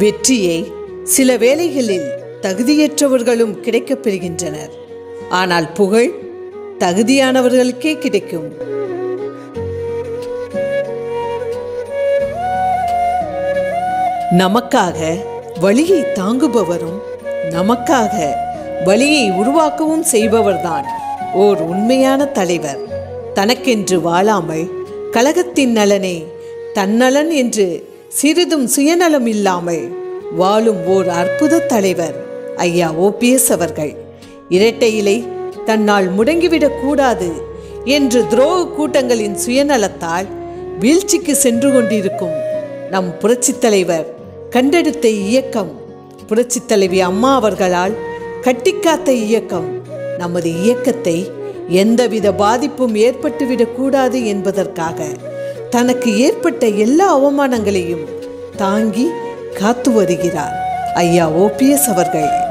வெற்றியை சில வேளைகளில் தகுதியற்றவர்களும் கிடைக்கப் பெறுகின்றனர் ஆனால் புகழ் தகுதியானவர்களுக்கே கிடைக்கும் நமக்காக வழியை தாங்குபவரும் நமக்காக வழியை உருவாக்கவும் செய்பவர்தான் ஓர் உண்மையான தலைவர் தனக்கென்று வாழாமல் கழகத்தின் நலனே தன்னலன் என்று சிறிதும் சுயநலம் இல்லாமல் வாழும் ஓர் அற்புத தலைவர் ஐயா ஓபிஎஸ் அவர்கள் இரட்டை இலை தன்னால் முடங்கிவிடக் கூடாது என்று துரோக கூட்டங்களின் சுயநலத்தால் வீழ்ச்சிக்கு சென்று கொண்டிருக்கும் நம் புரட்சித் தலைவர் கண்டெடுத்த இயக்கம் புரட்சித் தலைவி அம்மா அவர்களால் கட்டிக்காத்த இயக்கம் நமது இயக்கத்தை எந்தவித பாதிப்பும் ஏற்பட்டுவிடக் கூடாது என்பதற்காக தனக்கு ஏற்பட்ட எல்லா அவமானங்களையும் தாங்கி காத்து வருகிறார் ஐயா ஓபிஎஸ் அவர்கள்